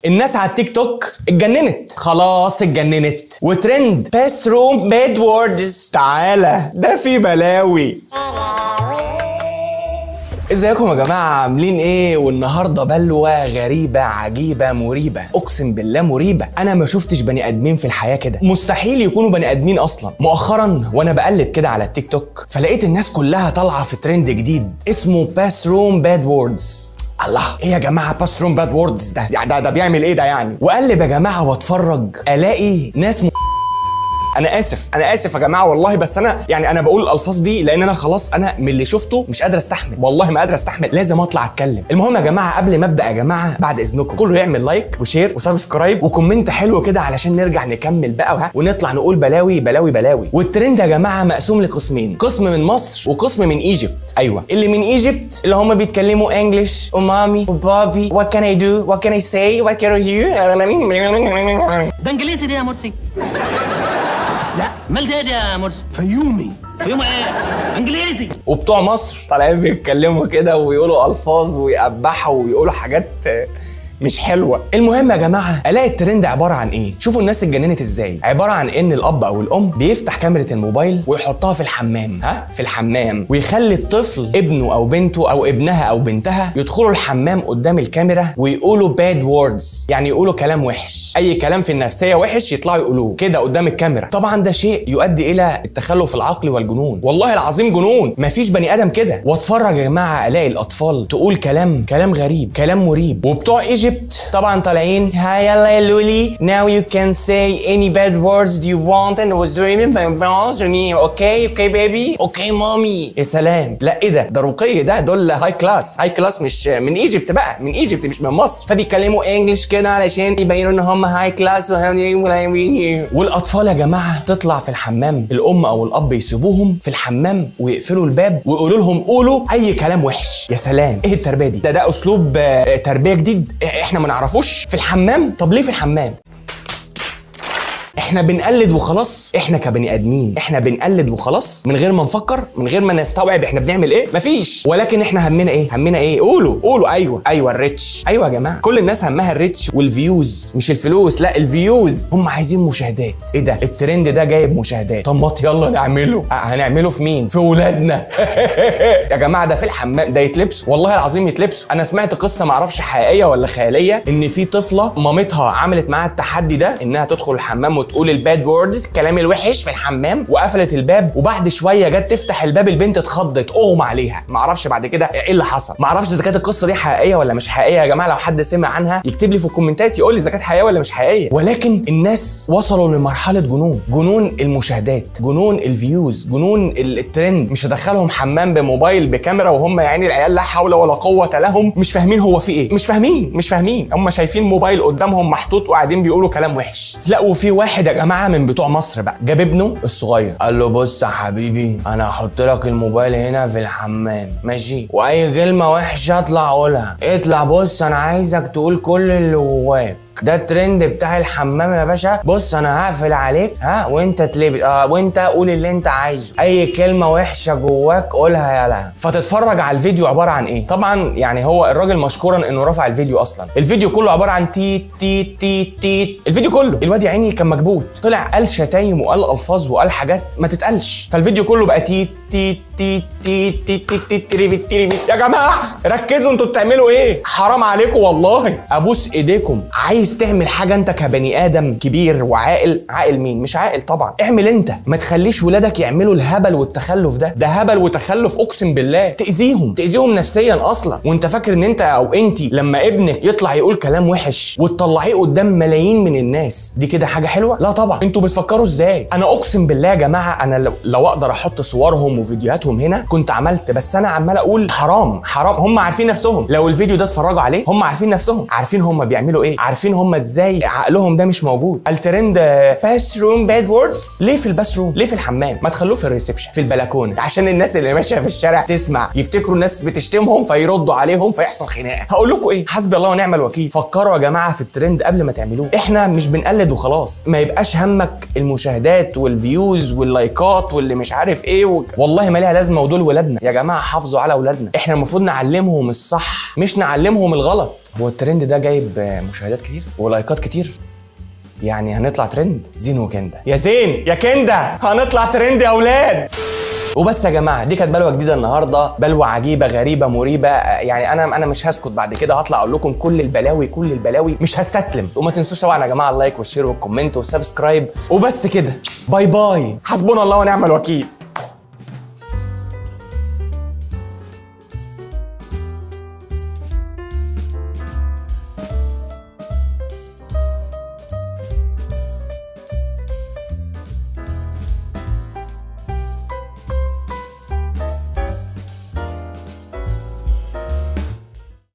الناس على التيك توك اتجننت خلاص اتجننت وترند باس روم باد ووردز تعالى ده في بلاوي ازيكم يا جماعة عاملين ايه والنهاردة بلوى غريبة عجيبة مريبة اقسم بالله مريبة انا ما شفتش بني ادمين في الحياة كده مستحيل يكونوا بني ادمين اصلا مؤخرا وانا بقلب كده على التيك توك فلقيت الناس كلها طالعة في ترند جديد اسمه باس روم باد ووردز الله ايه يا جماعه باس روم باد ووردز ده يعني ده, ده بيعمل ايه ده يعني واقلب يا جماعه واتفرج الاقي ناس م... انا اسف انا اسف يا جماعه والله بس انا يعني انا بقول الالفاظ دي لان انا خلاص انا من اللي شفته مش قادر استحمل والله ما قادر استحمل لازم اطلع اتكلم المهم يا جماعه قبل ما ابدا يا جماعه بعد اذنكم كله يعمل لايك وشير وسبسكرايب وكومنت حلو كده علشان نرجع نكمل بقى وها ونطلع نقول بلاوي بلاوي بلاوي والترند يا جماعه مقسوم لقسمين قسم من مصر وقسم من ايجيبت ايوه اللي من ايجيبت اللي هم بيتكلموا انجلش ومامي وبابي وات كان اي دو وات كان اي سي وات كان اي ده انجليزي دي يا مرسي لا مال ده يا مرسي فيومي يوم ايه انجليزي وبتوع مصر طالعين بيتكلموا كده ويقولوا الفاظ ويقبحوا ويقولوا حاجات آه، مش حلوه المهم يا جماعه الاقي الترند عباره عن ايه شوفوا الناس اتجننت ازاي عباره عن ان الاب او الام بيفتح كاميرا الموبايل ويحطها في الحمام ها في الحمام ويخلي الطفل ابنه او بنته او ابنها او بنتها يدخلوا الحمام قدام الكاميرا ويقولوا باد ووردز يعني يقولوا كلام وحش اي كلام في النفسيه وحش يطلعوا يقولوه كده قدام الكاميرا طبعا ده شيء يؤدي الى التخلف العقلي والجنون والله العظيم جنون مفيش بني ادم كده واتفرج يا جماعه الاقي الاطفال تقول كلام كلام غريب كلام مريب وبتوع ايجيبت طبعا طالعين هاي يلا يا لولي now you can say any bad words you want and was dreaming my boss اوكي اوكي بيبي اوكي مامي يا سلام لا ايه ده ده رقي ده دول هاي كلاس هاي كلاس مش من ايجيبت بقى من ايجيبت مش من مصر فبيتكلموا انجلش كده علشان يبينوا ان هم هاي كلاس والاطفال يا جماعه تطلع في الحمام الام او الاب يسيبوهم في الحمام ويقفلوا الباب ويقولوا لهم قولوا اي كلام وحش يا سلام ايه التربيه دي ده ده اسلوب آه، تربيه جديد احنا ما نعرفوش في الحمام طب ليه في الحمام احنا بنقلد وخلاص احنا كبني ادمين احنا بنقلد وخلاص من غير ما نفكر من غير ما نستوعب احنا بنعمل ايه مفيش ولكن احنا همنا ايه همنا ايه قولوا قولوا ايوه ايوه الريتش ايوه يا جماعه كل الناس همها الريتش والفيوز مش الفلوس لا الفيوز هم عايزين مشاهدات ايه ده الترند ده جايب مشاهدات طب ما يلا نعمله أه، هنعمله في مين في ولادنا يا جماعه ده في الحمام ده يتلبسوا والله العظيم يتلبسوا انا سمعت قصه معرفش حقيقيه ولا خياليه ان في طفله مامتها عملت معاها التحدي ده انها تدخل الحمام وتقول الباد ووردز الكلام الوحش في الحمام وقفلت الباب وبعد شويه جت تفتح الباب البنت اتخضت اغمى عليها معرفش بعد كده ايه اللي حصل معرفش اذا كانت القصه دي حقيقيه ولا مش حقيقيه يا جماعه لو حد سمع عنها يكتب لي في الكومنتات يقول لي اذا كانت حقيقيه ولا مش حقيقيه ولكن الناس وصلوا لمرحله جنون جنون المشاهدات جنون الفيوز جنون ال- الترند مش هدخلهم حمام بموبايل بكاميرا وهم يعني العيال لا حول ولا قوه لهم مش فاهمين هو في ايه مش فاهمين مش فاهمين هم شايفين موبايل قدامهم محطوط وقاعدين بيقولوا كلام وحش لا وفي واحد يا جماعه من بتوع مصر بقى جاب ابنه الصغير قال له بص يا حبيبي انا هحط لك الموبايل هنا في الحمام ماشي واي كلمه وحشه اطلع قولها اطلع بص انا عايزك تقول كل اللي جواك ده الترند بتاع الحمام يا باشا بص انا هقفل عليك ها وانت تلبس آه وانت قول اللي انت عايزه اي كلمه وحشه جواك قولها يلا فتتفرج على الفيديو عباره عن ايه طبعا يعني هو الراجل مشكورا انه رفع الفيديو اصلا الفيديو كله عباره عن تيت تيت تيت تيت الفيديو كله الواد يا عيني كان مكبوت طلع قال شتايم وقال الفاظ وقال حاجات ما تتقالش فالفيديو كله بقى تيت تيت تيت تيت تيت تيت تيت تريبت تريبت يا جماعه ركزوا انتوا بتعملوا ايه حرام عليكم والله ابوس ايديكم عايز تعمل حاجه انت كبني ادم كبير وعاقل عاقل مين مش عاقل طبعا اعمل انت ما تخليش ولادك يعملوا الهبل والتخلف ده ده هبل وتخلف اقسم بالله تاذيهم تاذيهم نفسيا اصلا وانت فاكر ان انت او انت لما ابنك يطلع يقول كلام وحش وتطلعيه قدام ملايين من الناس دي كده حاجه حلوه لا طبعا انتوا بتفكروا ازاي انا اقسم بالله يا جماعه انا لو, لو اقدر احط صورهم وفيديوهاتهم هنا كنت عملت بس انا عمال اقول حرام حرام هم عارفين نفسهم لو الفيديو ده اتفرجوا عليه هم عارفين نفسهم عارفين هم بيعملوا ايه عارفين هم ازاي عقلهم ده مش موجود الترند باس روم باد ووردز ليه في الباس روم ليه في الحمام ما تخلوه في الريسبشن في البلكونه عشان الناس اللي ماشيه في الشارع تسمع يفتكروا الناس بتشتمهم فيردوا عليهم فيحصل خناقه هقول لكم ايه حسبي الله ونعم الوكيل فكروا يا جماعه في الترند قبل ما تعملوه احنا مش بنقلد وخلاص ما يبقاش همك المشاهدات والفيوز واللايكات واللي مش عارف ايه و... والله ما ليها لازمه ودول ولادنا يا جماعه حافظوا على ولادنا احنا المفروض نعلمهم الصح مش نعلمهم الغلط هو الترند ده جايب آه، مشاهدات كتير ولايكات كتير يعني هنطلع ترند زين وكندا يا زين يا كندا هنطلع ترند يا اولاد وبس يا جماعه دي كانت بلوه جديده النهارده بلوه عجيبه غريبه مريبه آه، يعني انا انا مش هسكت بعد كده هطلع اقول لكم كل البلاوي كل البلاوي مش هستسلم وما تنسوش طبعا يا جماعه اللايك والشير والكومنت والسبسكرايب وبس كده باي باي حسبنا الله ونعم الوكيل